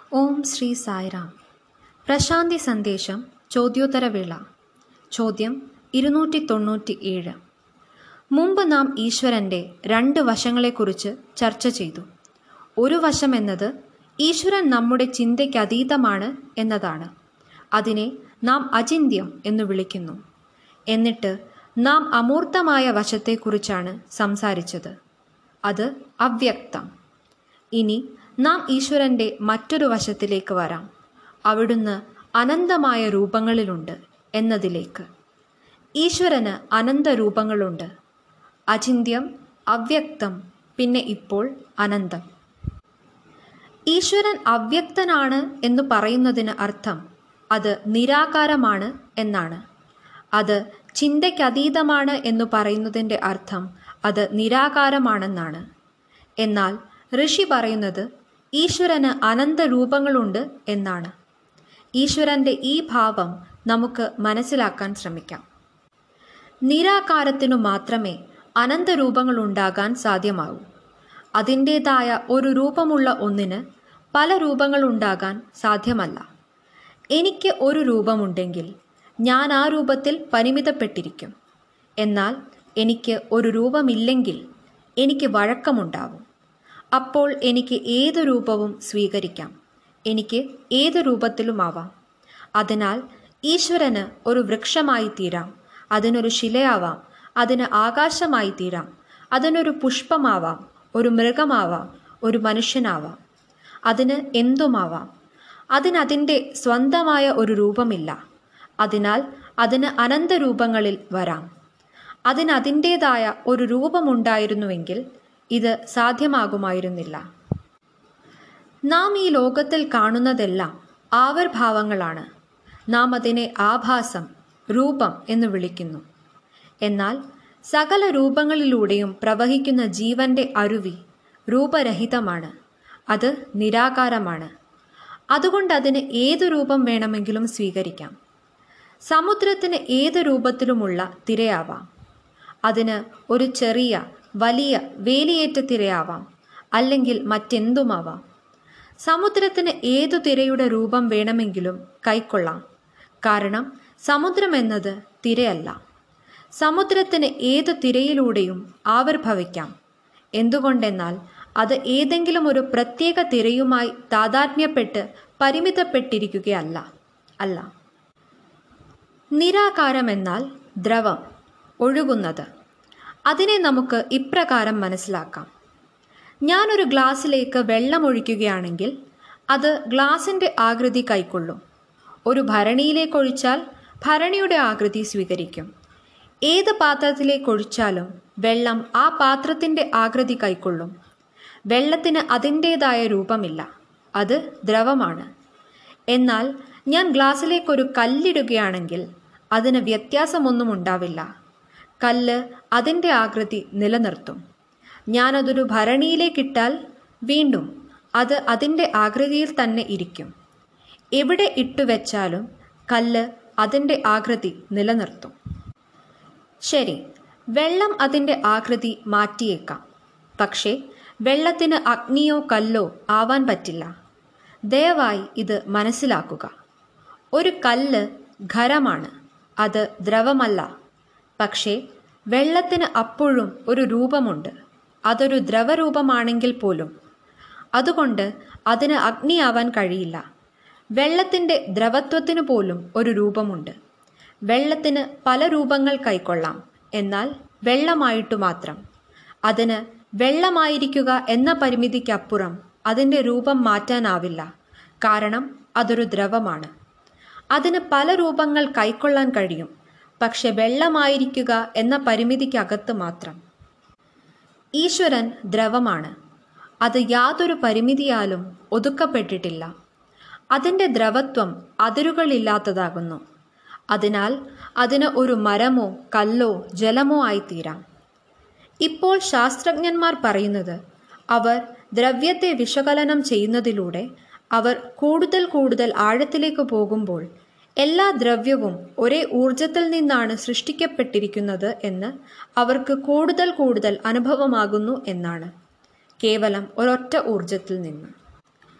ഓം ശ്രീ സായിറാം പ്രശാന്തി സന്ദേശം ചോദ്യോത്തരവേള ചോദ്യം ഇരുന്നൂറ്റി തൊണ്ണൂറ്റി ഏഴ് മുമ്പ് നാം ഈശ്വരൻ്റെ രണ്ട് വശങ്ങളെക്കുറിച്ച് ചർച്ച ചെയ്തു ഒരു വശം എന്നത് ഈശ്വരൻ നമ്മുടെ ചിന്തയ്ക്ക് അതീതമാണ് എന്നതാണ് അതിനെ നാം അചിന്യം എന്ന് വിളിക്കുന്നു എന്നിട്ട് നാം അമൂർത്തമായ വശത്തെക്കുറിച്ചാണ് സംസാരിച്ചത് അത് അവ്യക്തം ഇനി നാം ഈശ്വരൻ്റെ മറ്റൊരു വശത്തിലേക്ക് വരാം അവിടുന്ന് അനന്തമായ രൂപങ്ങളിലുണ്ട് എന്നതിലേക്ക് ഈശ്വരന് അനന്ത രൂപങ്ങളുണ്ട് അചിന്യം അവ്യക്തം പിന്നെ ഇപ്പോൾ അനന്തം ഈശ്വരൻ അവ്യക്തനാണ് എന്ന് പറയുന്നതിന് അർത്ഥം അത് നിരാകാരമാണ് എന്നാണ് അത് ചിന്തയ്ക്കതീതമാണ് എന്ന് പറയുന്നതിൻ്റെ അർത്ഥം അത് നിരാകാരമാണെന്നാണ് എന്നാൽ ഋഷി പറയുന്നത് ഈശ്വരന് അനന്ത രൂപങ്ങളുണ്ട് എന്നാണ് ഈശ്വരൻ്റെ ഈ ഭാവം നമുക്ക് മനസ്സിലാക്കാൻ ശ്രമിക്കാം നിരാകാരത്തിനു മാത്രമേ അനന്ത രൂപങ്ങൾ ഉണ്ടാകാൻ സാധ്യമാകൂ അതിൻ്റേതായ ഒരു രൂപമുള്ള ഒന്നിന് പല രൂപങ്ങൾ ഉണ്ടാകാൻ സാധ്യമല്ല എനിക്ക് ഒരു രൂപമുണ്ടെങ്കിൽ ഞാൻ ആ രൂപത്തിൽ പരിമിതപ്പെട്ടിരിക്കും എന്നാൽ എനിക്ക് ഒരു രൂപമില്ലെങ്കിൽ എനിക്ക് വഴക്കമുണ്ടാവും അപ്പോൾ എനിക്ക് ഏത് രൂപവും സ്വീകരിക്കാം എനിക്ക് ഏത് രൂപത്തിലുമാവാം അതിനാൽ ഈശ്വരന് ഒരു വൃക്ഷമായി തീരാം അതിനൊരു ശിലയാവാം അതിന് ആകാശമായി തീരാം അതിനൊരു പുഷ്പമാവാം ഒരു മൃഗമാവാം ഒരു മനുഷ്യനാവാം അതിന് എന്തുമാവാം അതിനതിൻ്റെ സ്വന്തമായ ഒരു രൂപമില്ല അതിനാൽ അതിന് അനന്തരൂപങ്ങളിൽ വരാം അതിനതിൻ്റേതായ ഒരു രൂപമുണ്ടായിരുന്നുവെങ്കിൽ ഇത് സാധ്യമാകുമായിരുന്നില്ല നാം ഈ ലോകത്തിൽ കാണുന്നതെല്ലാം ആവിർഭാവങ്ങളാണ് നാം അതിനെ ആഭാസം രൂപം എന്ന് വിളിക്കുന്നു എന്നാൽ സകല രൂപങ്ങളിലൂടെയും പ്രവഹിക്കുന്ന ജീവന്റെ അരുവി രൂപരഹിതമാണ് അത് നിരാകാരമാണ് അതുകൊണ്ട് അതിന് ഏതു രൂപം വേണമെങ്കിലും സ്വീകരിക്കാം സമുദ്രത്തിന് ഏത് രൂപത്തിലുമുള്ള തിരയാവാം അതിന് ഒരു ചെറിയ വലിയ വേലിയേറ്റ തിരയാവാം അല്ലെങ്കിൽ മറ്റെന്തുമാവാം സമുദ്രത്തിന് ഏതു തിരയുടെ രൂപം വേണമെങ്കിലും കൈക്കൊള്ളാം കാരണം സമുദ്രം എന്നത് തിരയല്ല സമുദ്രത്തിന് ഏതു തിരയിലൂടെയും ആവിർഭവിക്കാം എന്തുകൊണ്ടെന്നാൽ അത് ഏതെങ്കിലും ഒരു പ്രത്യേക തിരയുമായി താതാത്മ്യപ്പെട്ട് പരിമിതപ്പെട്ടിരിക്കുകയല്ല അല്ല നിരാകാരമെന്നാൽ ദ്രവം ഒഴുകുന്നത് അതിനെ നമുക്ക് ഇപ്രകാരം മനസ്സിലാക്കാം ഞാനൊരു ഗ്ലാസ്സിലേക്ക് വെള്ളം ഒഴിക്കുകയാണെങ്കിൽ അത് ഗ്ലാസിൻ്റെ ആകൃതി കൈക്കൊള്ളും ഒരു ഭരണിയിലേക്ക് ഒഴിച്ചാൽ ഭരണിയുടെ ആകൃതി സ്വീകരിക്കും ഏത് പാത്രത്തിലേക്ക് ഒഴിച്ചാലും വെള്ളം ആ പാത്രത്തിൻ്റെ ആകൃതി കൈക്കൊള്ളും വെള്ളത്തിന് അതിൻ്റേതായ രൂപമില്ല അത് ദ്രവമാണ് എന്നാൽ ഞാൻ ഗ്ലാസ്സിലേക്കൊരു കല്ലിടുകയാണെങ്കിൽ അതിന് വ്യത്യാസമൊന്നും ഉണ്ടാവില്ല കല്ല് അതിൻ്റെ ആകൃതി നിലനിർത്തും ഞാനതൊരു ഭരണിയിലേക്കിട്ടാൽ വീണ്ടും അത് അതിൻ്റെ ആകൃതിയിൽ തന്നെ ഇരിക്കും എവിടെ ഇട്ടുവെച്ചാലും കല്ല് അതിൻ്റെ ആകൃതി നിലനിർത്തും ശരി വെള്ളം അതിൻ്റെ ആകൃതി മാറ്റിയേക്കാം പക്ഷേ വെള്ളത്തിന് അഗ്നിയോ കല്ലോ ആവാൻ പറ്റില്ല ദയവായി ഇത് മനസ്സിലാക്കുക ഒരു കല്ല് ഖരമാണ് അത് ദ്രവമല്ല പക്ഷേ വെള്ളത്തിന് അപ്പോഴും ഒരു രൂപമുണ്ട് അതൊരു ദ്രവരൂപമാണെങ്കിൽ പോലും അതുകൊണ്ട് അതിന് അഗ്നിയാവാൻ കഴിയില്ല വെള്ളത്തിൻ്റെ ദ്രവത്വത്തിന് പോലും ഒരു രൂപമുണ്ട് വെള്ളത്തിന് പല രൂപങ്ങൾ കൈക്കൊള്ളാം എന്നാൽ വെള്ളമായിട്ടു മാത്രം അതിന് വെള്ളമായിരിക്കുക എന്ന പരിമിതിക്കപ്പുറം അതിൻ്റെ രൂപം മാറ്റാനാവില്ല കാരണം അതൊരു ദ്രവമാണ് അതിന് പല രൂപങ്ങൾ കൈക്കൊള്ളാൻ കഴിയും പക്ഷെ വെള്ളമായിരിക്കുക എന്ന പരിമിതിക്കകത്ത് മാത്രം ഈശ്വരൻ ദ്രവമാണ് അത് യാതൊരു പരിമിതിയാലും ഒതുക്കപ്പെട്ടിട്ടില്ല അതിൻ്റെ ദ്രവത്വം അതിരുകളില്ലാത്തതാകുന്നു അതിനാൽ അതിന് ഒരു മരമോ കല്ലോ ജലമോ ആയിത്തീരാം ഇപ്പോൾ ശാസ്ത്രജ്ഞന്മാർ പറയുന്നത് അവർ ദ്രവ്യത്തെ വിശകലനം ചെയ്യുന്നതിലൂടെ അവർ കൂടുതൽ കൂടുതൽ ആഴത്തിലേക്ക് പോകുമ്പോൾ എല്ലാ ദ്രവ്യവും ഒരേ ഊർജത്തിൽ നിന്നാണ് സൃഷ്ടിക്കപ്പെട്ടിരിക്കുന്നത് എന്ന് അവർക്ക് കൂടുതൽ കൂടുതൽ അനുഭവമാകുന്നു എന്നാണ് കേവലം ഒരൊറ്റ ഊർജത്തിൽ നിന്ന്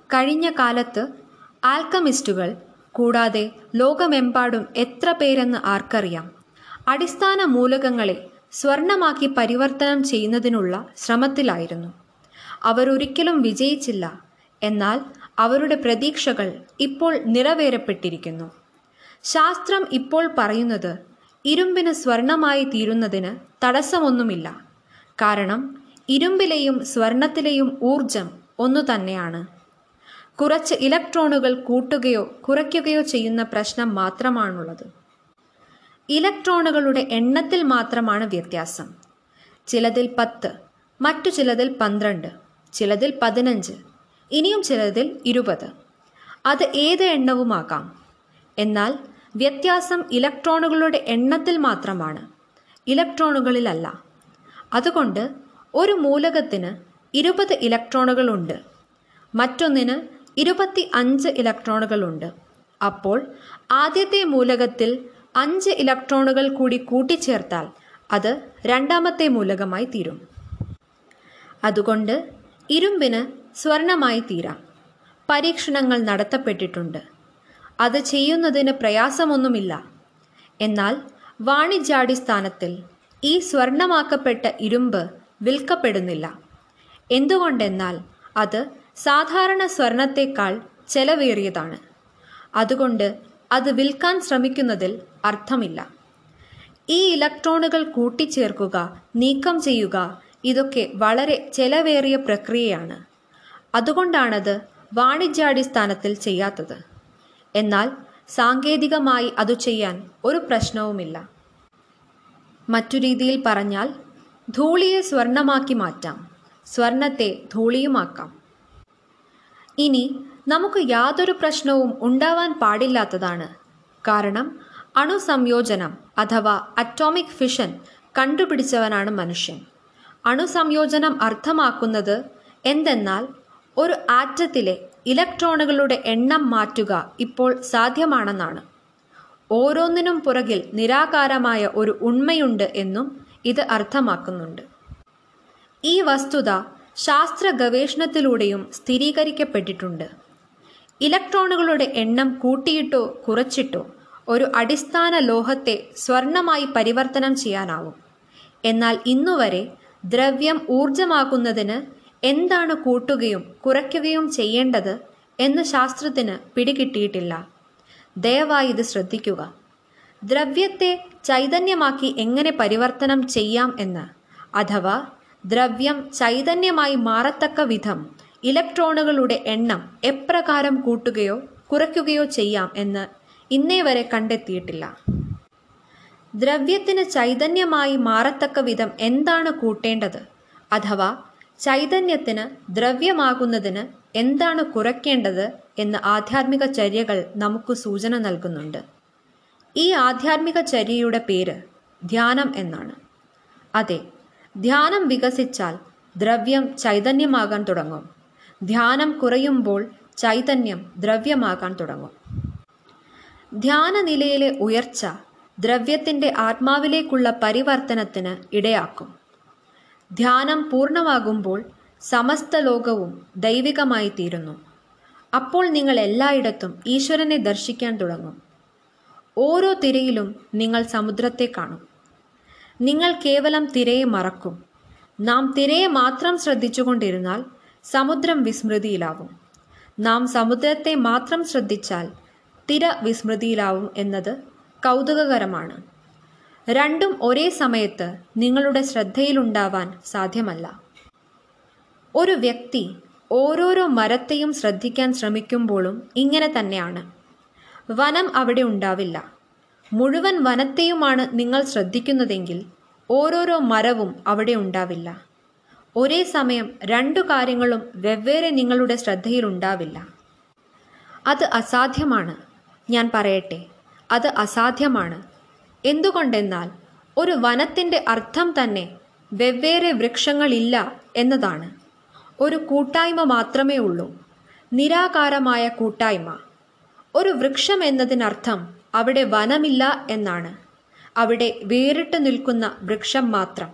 കഴിഞ്ഞ കാലത്ത് ആൽക്കമിസ്റ്റുകൾ കൂടാതെ ലോകമെമ്പാടും എത്ര പേരെന്ന് ആർക്കറിയാം അടിസ്ഥാന മൂലകങ്ങളെ സ്വർണമാക്കി പരിവർത്തനം ചെയ്യുന്നതിനുള്ള ശ്രമത്തിലായിരുന്നു അവരൊരിക്കലും വിജയിച്ചില്ല എന്നാൽ അവരുടെ പ്രതീക്ഷകൾ ഇപ്പോൾ നിറവേറപ്പെട്ടിരിക്കുന്നു ശാസ്ത്രം ഇപ്പോൾ പറയുന്നത് ഇരുമ്പിന് സ്വർണമായി തീരുന്നതിന് തടസ്സമൊന്നുമില്ല കാരണം ഇരുമ്പിലെയും സ്വർണത്തിലെയും ഊർജം ഒന്നു തന്നെയാണ് കുറച്ച് ഇലക്ട്രോണുകൾ കൂട്ടുകയോ കുറയ്ക്കുകയോ ചെയ്യുന്ന പ്രശ്നം മാത്രമാണുള്ളത് ഇലക്ട്രോണുകളുടെ എണ്ണത്തിൽ മാത്രമാണ് വ്യത്യാസം ചിലതിൽ പത്ത് മറ്റു ചിലതിൽ പന്ത്രണ്ട് ചിലതിൽ പതിനഞ്ച് ഇനിയും ചിലതിൽ ഇരുപത് അത് ഏത് എണ്ണവുമാകാം എന്നാൽ വ്യത്യാസം ഇലക്ട്രോണുകളുടെ എണ്ണത്തിൽ മാത്രമാണ് ഇലക്ട്രോണുകളിലല്ല അതുകൊണ്ട് ഒരു മൂലകത്തിന് ഇരുപത് ഇലക്ട്രോണുകളുണ്ട് മറ്റൊന്നിന് ഇരുപത്തി അഞ്ച് ഇലക്ട്രോണുകളുണ്ട് അപ്പോൾ ആദ്യത്തെ മൂലകത്തിൽ അഞ്ച് ഇലക്ട്രോണുകൾ കൂടി കൂട്ടിച്ചേർത്താൽ അത് രണ്ടാമത്തെ മൂലകമായി തീരും അതുകൊണ്ട് ഇരുമ്പിന് സ്വർണമായി തീരാം പരീക്ഷണങ്ങൾ നടത്തപ്പെട്ടിട്ടുണ്ട് അത് ചെയ്യുന്നതിന് പ്രയാസമൊന്നുമില്ല എന്നാൽ വാണിജ്യാടിസ്ഥാനത്തിൽ ഈ സ്വർണമാക്കപ്പെട്ട ഇരുമ്പ് വിൽക്കപ്പെടുന്നില്ല എന്തുകൊണ്ടെന്നാൽ അത് സാധാരണ സ്വർണത്തേക്കാൾ ചെലവേറിയതാണ് അതുകൊണ്ട് അത് വിൽക്കാൻ ശ്രമിക്കുന്നതിൽ അർത്ഥമില്ല ഈ ഇലക്ട്രോണുകൾ കൂട്ടിച്ചേർക്കുക നീക്കം ചെയ്യുക ഇതൊക്കെ വളരെ ചെലവേറിയ പ്രക്രിയയാണ് അതുകൊണ്ടാണത് വാണിജ്യാടിസ്ഥാനത്തിൽ ചെയ്യാത്തത് എന്നാൽ സാങ്കേതികമായി അത് ചെയ്യാൻ ഒരു പ്രശ്നവുമില്ല മറ്റു രീതിയിൽ പറഞ്ഞാൽ ധൂളിയെ സ്വർണമാക്കി മാറ്റാം സ്വർണത്തെ ധൂളിയുമാക്കാം ഇനി നമുക്ക് യാതൊരു പ്രശ്നവും ഉണ്ടാവാൻ പാടില്ലാത്തതാണ് കാരണം അണുസംയോജനം അഥവാ അറ്റോമിക് ഫിഷൻ കണ്ടുപിടിച്ചവനാണ് മനുഷ്യൻ അണുസംയോജനം അർത്ഥമാക്കുന്നത് എന്തെന്നാൽ ഒരു ആറ്റത്തിലെ ഇലക്ട്രോണുകളുടെ എണ്ണം മാറ്റുക ഇപ്പോൾ സാധ്യമാണെന്നാണ് ഓരോന്നിനും പുറകിൽ നിരാകാരമായ ഒരു ഉണ്മയുണ്ട് എന്നും ഇത് അർത്ഥമാക്കുന്നുണ്ട് ഈ വസ്തുത ശാസ്ത്ര ഗവേഷണത്തിലൂടെയും സ്ഥിരീകരിക്കപ്പെട്ടിട്ടുണ്ട് ഇലക്ട്രോണുകളുടെ എണ്ണം കൂട്ടിയിട്ടോ കുറച്ചിട്ടോ ഒരു അടിസ്ഥാന ലോഹത്തെ സ്വർണമായി പരിവർത്തനം ചെയ്യാനാവും എന്നാൽ ഇന്നുവരെ ദ്രവ്യം ഊർജമാക്കുന്നതിന് എന്താണ് കൂട്ടുകയും കുറയ്ക്കുകയും ചെയ്യേണ്ടത് എന്ന് ശാസ്ത്രത്തിന് പിടികിട്ടിയിട്ടില്ല ദയവായി ഇത് ശ്രദ്ധിക്കുക ദ്രവ്യത്തെ ചൈതന്യമാക്കി എങ്ങനെ പരിവർത്തനം ചെയ്യാം എന്ന് അഥവാ ദ്രവ്യം ചൈതന്യമായി മാറത്തക്ക വിധം ഇലക്ട്രോണുകളുടെ എണ്ണം എപ്രകാരം കൂട്ടുകയോ കുറയ്ക്കുകയോ ചെയ്യാം എന്ന് ഇന്നേ വരെ കണ്ടെത്തിയിട്ടില്ല ദ്രവ്യത്തിന് ചൈതന്യമായി മാറത്തക്ക വിധം എന്താണ് കൂട്ടേണ്ടത് അഥവാ ചൈതന്യത്തിന് ദ്രവ്യമാകുന്നതിന് എന്താണ് കുറയ്ക്കേണ്ടത് എന്ന് ആധ്യാത്മിക ചര്യകൾ നമുക്ക് സൂചന നൽകുന്നുണ്ട് ഈ ആധ്യാത്മിക ചര്യയുടെ പേര് ധ്യാനം എന്നാണ് അതെ ധ്യാനം വികസിച്ചാൽ ദ്രവ്യം ചൈതന്യമാകാൻ തുടങ്ങും ധ്യാനം കുറയുമ്പോൾ ചൈതന്യം ദ്രവ്യമാകാൻ തുടങ്ങും ധ്യാന നിലയിലെ ഉയർച്ച ദ്രവ്യത്തിൻ്റെ ആത്മാവിലേക്കുള്ള പരിവർത്തനത്തിന് ഇടയാക്കും ധ്യാനം പൂർണ്ണമാകുമ്പോൾ സമസ്ത ലോകവും ദൈവികമായി തീരുന്നു അപ്പോൾ നിങ്ങൾ എല്ലായിടത്തും ഈശ്വരനെ ദർശിക്കാൻ തുടങ്ങും ഓരോ തിരയിലും നിങ്ങൾ സമുദ്രത്തെ കാണും നിങ്ങൾ കേവലം തിരയെ മറക്കും നാം തിരയെ മാത്രം ശ്രദ്ധിച്ചുകൊണ്ടിരുന്നാൽ സമുദ്രം വിസ്മൃതിയിലാവും നാം സമുദ്രത്തെ മാത്രം ശ്രദ്ധിച്ചാൽ തിര വിസ്മൃതിയിലാവും എന്നത് കൗതുകകരമാണ് രണ്ടും ഒരേ സമയത്ത് നിങ്ങളുടെ ശ്രദ്ധയിലുണ്ടാവാൻ സാധ്യമല്ല ഒരു വ്യക്തി ഓരോരോ മരത്തെയും ശ്രദ്ധിക്കാൻ ശ്രമിക്കുമ്പോഴും ഇങ്ങനെ തന്നെയാണ് വനം അവിടെ ഉണ്ടാവില്ല മുഴുവൻ വനത്തെയുമാണ് നിങ്ങൾ ശ്രദ്ധിക്കുന്നതെങ്കിൽ ഓരോരോ മരവും അവിടെ ഉണ്ടാവില്ല ഒരേ സമയം രണ്ടു കാര്യങ്ങളും വെവ്വേറെ നിങ്ങളുടെ ശ്രദ്ധയിലുണ്ടാവില്ല അത് അസാധ്യമാണ് ഞാൻ പറയട്ടെ അത് അസാധ്യമാണ് എന്തുകൊണ്ടെന്നാൽ ഒരു വനത്തിൻ്റെ അർത്ഥം തന്നെ വെവ്വേറെ വൃക്ഷങ്ങളില്ല എന്നതാണ് ഒരു കൂട്ടായ്മ മാത്രമേ ഉള്ളൂ നിരാകാരമായ കൂട്ടായ്മ ഒരു വൃക്ഷം എന്നതിനർത്ഥം അവിടെ വനമില്ല എന്നാണ് അവിടെ വേറിട്ട് നിൽക്കുന്ന വൃക്ഷം മാത്രം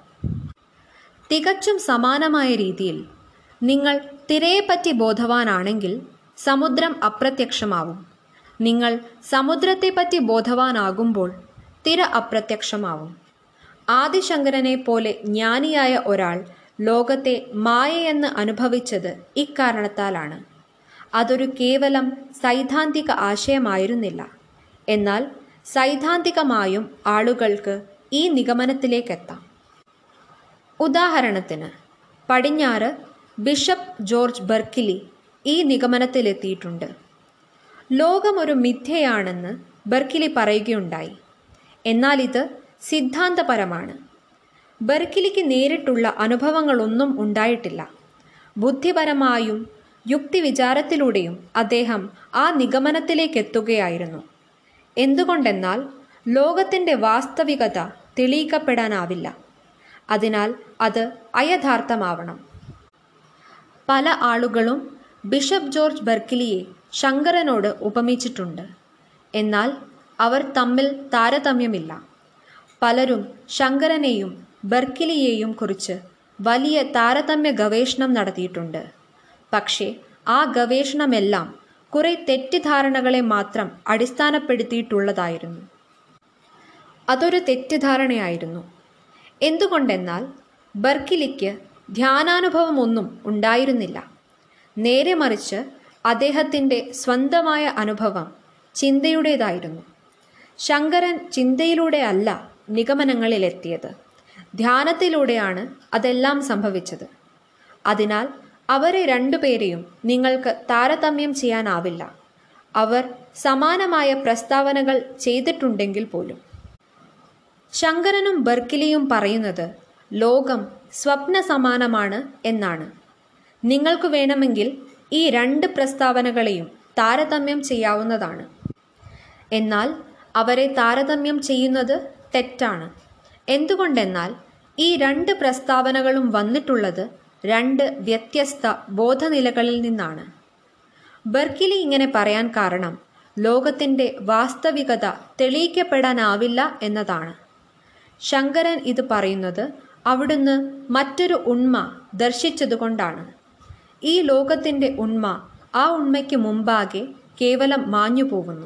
തികച്ചും സമാനമായ രീതിയിൽ നിങ്ങൾ തിരയെപ്പറ്റി ബോധവാനാണെങ്കിൽ സമുദ്രം അപ്രത്യക്ഷമാവും നിങ്ങൾ സമുദ്രത്തെപ്പറ്റി ബോധവാനാകുമ്പോൾ തിര അപ്രത്യക്ഷമാവും ആദിശങ്കരനെ പോലെ ജ്ഞാനിയായ ഒരാൾ ലോകത്തെ മായയെന്ന് അനുഭവിച്ചത് ഇക്കാരണത്താലാണ് അതൊരു കേവലം സൈദ്ധാന്തിക ആശയമായിരുന്നില്ല എന്നാൽ സൈദ്ധാന്തികമായും ആളുകൾക്ക് ഈ നിഗമനത്തിലേക്കെത്താം ഉദാഹരണത്തിന് പടിഞ്ഞാറ് ബിഷപ്പ് ജോർജ് ബർക്കിലി ഈ നിഗമനത്തിലെത്തിയിട്ടുണ്ട് ലോകം ഒരു മിഥ്യയാണെന്ന് ബർക്കിലി പറയുകയുണ്ടായി എന്നാൽ ഇത് സിദ്ധാന്തപരമാണ് ബർക്കിലിക്ക് നേരിട്ടുള്ള അനുഭവങ്ങളൊന്നും ഉണ്ടായിട്ടില്ല ബുദ്ധിപരമായും യുക്തിവിചാരത്തിലൂടെയും അദ്ദേഹം ആ നിഗമനത്തിലേക്കെത്തുകയായിരുന്നു എന്തുകൊണ്ടെന്നാൽ ലോകത്തിൻ്റെ വാസ്തവികത തെളിയിക്കപ്പെടാനാവില്ല അതിനാൽ അത് അയഥാർത്ഥമാവണം പല ആളുകളും ബിഷപ്പ് ജോർജ് ബർക്കിലിയെ ശങ്കരനോട് ഉപമിച്ചിട്ടുണ്ട് എന്നാൽ അവർ തമ്മിൽ താരതമ്യമില്ല പലരും ശങ്കരനെയും ബർക്കിലിയെയും കുറിച്ച് വലിയ താരതമ്യ ഗവേഷണം നടത്തിയിട്ടുണ്ട് പക്ഷേ ആ ഗവേഷണമെല്ലാം കുറെ തെറ്റിദ്ധാരണകളെ മാത്രം അടിസ്ഥാനപ്പെടുത്തിയിട്ടുള്ളതായിരുന്നു അതൊരു തെറ്റിദ്ധാരണയായിരുന്നു എന്തുകൊണ്ടെന്നാൽ ബർക്കിലിക്ക് ധ്യാനാനുഭവമൊന്നും ഉണ്ടായിരുന്നില്ല നേരെ മറിച്ച് അദ്ദേഹത്തിൻ്റെ സ്വന്തമായ അനുഭവം ചിന്തയുടേതായിരുന്നു ശങ്കരൻ ചിന്തയിലൂടെയല്ല നിഗമനങ്ങളിലെത്തിയത് ധ്യാനത്തിലൂടെയാണ് അതെല്ലാം സംഭവിച്ചത് അതിനാൽ അവരെ രണ്ടുപേരെയും നിങ്ങൾക്ക് താരതമ്യം ചെയ്യാനാവില്ല അവർ സമാനമായ പ്രസ്താവനകൾ ചെയ്തിട്ടുണ്ടെങ്കിൽ പോലും ശങ്കരനും ബർക്കിലിയും പറയുന്നത് ലോകം സ്വപ്ന സമാനമാണ് എന്നാണ് നിങ്ങൾക്ക് വേണമെങ്കിൽ ഈ രണ്ട് പ്രസ്താവനകളെയും താരതമ്യം ചെയ്യാവുന്നതാണ് എന്നാൽ അവരെ താരതമ്യം ചെയ്യുന്നത് തെറ്റാണ് എന്തുകൊണ്ടെന്നാൽ ഈ രണ്ട് പ്രസ്താവനകളും വന്നിട്ടുള്ളത് രണ്ട് വ്യത്യസ്ത ബോധനിലകളിൽ നിന്നാണ് ബർക്കിലി ഇങ്ങനെ പറയാൻ കാരണം ലോകത്തിൻ്റെ വാസ്തവികത തെളിയിക്കപ്പെടാനാവില്ല എന്നതാണ് ശങ്കരൻ ഇത് പറയുന്നത് അവിടുന്ന് മറ്റൊരു ഉണ്മ ദർശിച്ചതുകൊണ്ടാണ് ഈ ലോകത്തിൻ്റെ ഉണ്മ ആ ഉണ്മയ്ക്ക് മുമ്പാകെ കേവലം മാഞ്ഞു പോകുന്നു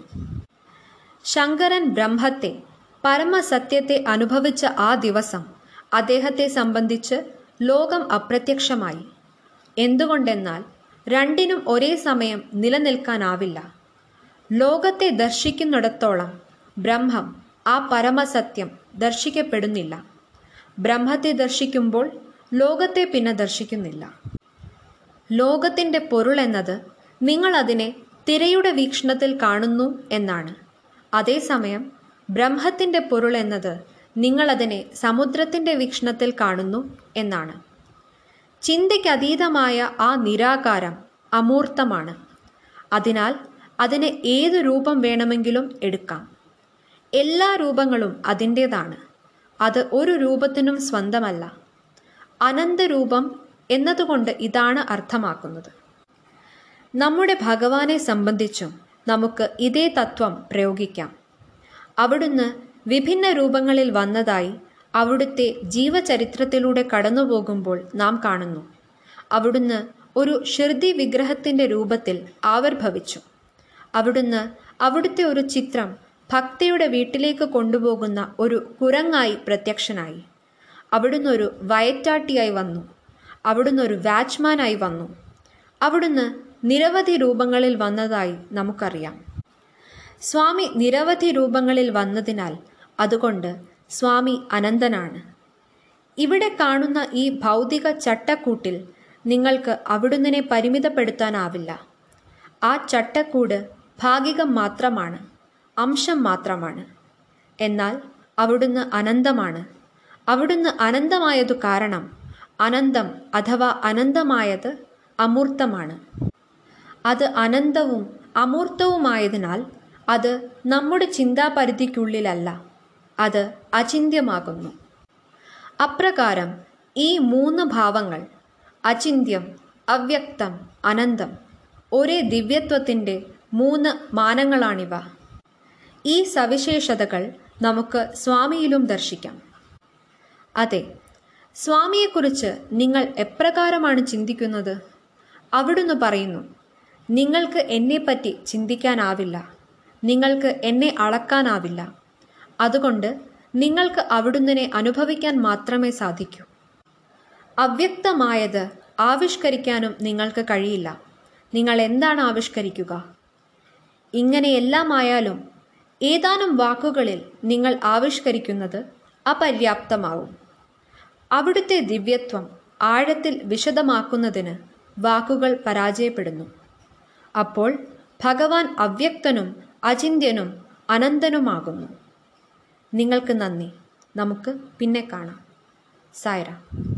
ശങ്കരൻ ബ്രഹ്മത്തെ പരമസത്യത്തെ അനുഭവിച്ച ആ ദിവസം അദ്ദേഹത്തെ സംബന്ധിച്ച് ലോകം അപ്രത്യക്ഷമായി എന്തുകൊണ്ടെന്നാൽ രണ്ടിനും ഒരേ സമയം നിലനിൽക്കാനാവില്ല ലോകത്തെ ദർശിക്കുന്നിടത്തോളം ബ്രഹ്മം ആ പരമസത്യം ദർശിക്കപ്പെടുന്നില്ല ബ്രഹ്മത്തെ ദർശിക്കുമ്പോൾ ലോകത്തെ പിന്നെ ദർശിക്കുന്നില്ല ലോകത്തിൻ്റെ പൊരുൾ എന്നത് നിങ്ങൾ അതിനെ തിരയുടെ വീക്ഷണത്തിൽ കാണുന്നു എന്നാണ് അതേസമയം ബ്രഹ്മത്തിൻ്റെ പൊരുൾ എന്നത് നിങ്ങളതിനെ സമുദ്രത്തിൻ്റെ വീക്ഷണത്തിൽ കാണുന്നു എന്നാണ് ചിന്തയ്ക്കതീതമായ ആ നിരാകാരം അമൂർത്തമാണ് അതിനാൽ അതിന് ഏതു രൂപം വേണമെങ്കിലും എടുക്കാം എല്ലാ രൂപങ്ങളും അതിൻ്റേതാണ് അത് ഒരു രൂപത്തിനും സ്വന്തമല്ല അനന്തരൂപം എന്നതുകൊണ്ട് ഇതാണ് അർത്ഥമാക്കുന്നത് നമ്മുടെ ഭഗവാനെ സംബന്ധിച്ചും നമുക്ക് ഇതേ തത്വം പ്രയോഗിക്കാം അവിടുന്ന് വിഭിന്ന രൂപങ്ങളിൽ വന്നതായി അവിടുത്തെ ജീവചരിത്രത്തിലൂടെ കടന്നുപോകുമ്പോൾ നാം കാണുന്നു അവിടുന്ന് ഒരു ഷിർദി വിഗ്രഹത്തിൻ്റെ രൂപത്തിൽ ആവിർഭവിച്ചു അവിടുന്ന് അവിടുത്തെ ഒരു ചിത്രം ഭക്തിയുടെ വീട്ടിലേക്ക് കൊണ്ടുപോകുന്ന ഒരു കുരങ്ങായി പ്രത്യക്ഷനായി അവിടുന്ന് ഒരു വയറ്റാട്ടിയായി വന്നു അവിടുന്ന് ഒരു വാച്ച്മാനായി വന്നു അവിടുന്ന് നിരവധി രൂപങ്ങളിൽ വന്നതായി നമുക്കറിയാം സ്വാമി നിരവധി രൂപങ്ങളിൽ വന്നതിനാൽ അതുകൊണ്ട് സ്വാമി അനന്തനാണ് ഇവിടെ കാണുന്ന ഈ ഭൗതിക ചട്ടക്കൂട്ടിൽ നിങ്ങൾക്ക് അവിടുന്നിനെ പരിമിതപ്പെടുത്താനാവില്ല ആ ചട്ടക്കൂട് ഭാഗികം മാത്രമാണ് അംശം മാത്രമാണ് എന്നാൽ അവിടുന്ന് അനന്തമാണ് അവിടുന്ന് അനന്തമായതു കാരണം അനന്തം അഥവാ അനന്തമായത് അമൂർത്തമാണ് അത് അനന്തവും അമൂർത്തവുമായതിനാൽ അത് നമ്മുടെ ചിന്താപരിധിക്കുള്ളിലല്ല അത് അചിന്യമാകുന്നു അപ്രകാരം ഈ മൂന്ന് ഭാവങ്ങൾ അചിന്യം അവ്യക്തം അനന്തം ഒരേ ദിവ്യത്വത്തിൻ്റെ മൂന്ന് മാനങ്ങളാണിവ ഈ സവിശേഷതകൾ നമുക്ക് സ്വാമിയിലും ദർശിക്കാം അതെ സ്വാമിയെക്കുറിച്ച് നിങ്ങൾ എപ്രകാരമാണ് ചിന്തിക്കുന്നത് അവിടുന്ന് പറയുന്നു നിങ്ങൾക്ക് എന്നെപ്പറ്റി ചിന്തിക്കാനാവില്ല നിങ്ങൾക്ക് എന്നെ അളക്കാനാവില്ല അതുകൊണ്ട് നിങ്ങൾക്ക് അവിടുന്നിനെ അനുഭവിക്കാൻ മാത്രമേ സാധിക്കൂ അവ്യക്തമായത് ആവിഷ്കരിക്കാനും നിങ്ങൾക്ക് കഴിയില്ല നിങ്ങൾ എന്താണ് ആവിഷ്കരിക്കുക ഇങ്ങനെയെല്ലാമായാലും ഏതാനും വാക്കുകളിൽ നിങ്ങൾ ആവിഷ്കരിക്കുന്നത് അപര്യാപ്തമാവും അവിടുത്തെ ദിവ്യത്വം ആഴത്തിൽ വിശദമാക്കുന്നതിന് വാക്കുകൾ പരാജയപ്പെടുന്നു അപ്പോൾ ഭഗവാൻ അവ്യക്തനും അചിന്യനും അനന്തനുമാകുന്നു നിങ്ങൾക്ക് നന്ദി നമുക്ക് പിന്നെ കാണാം സായര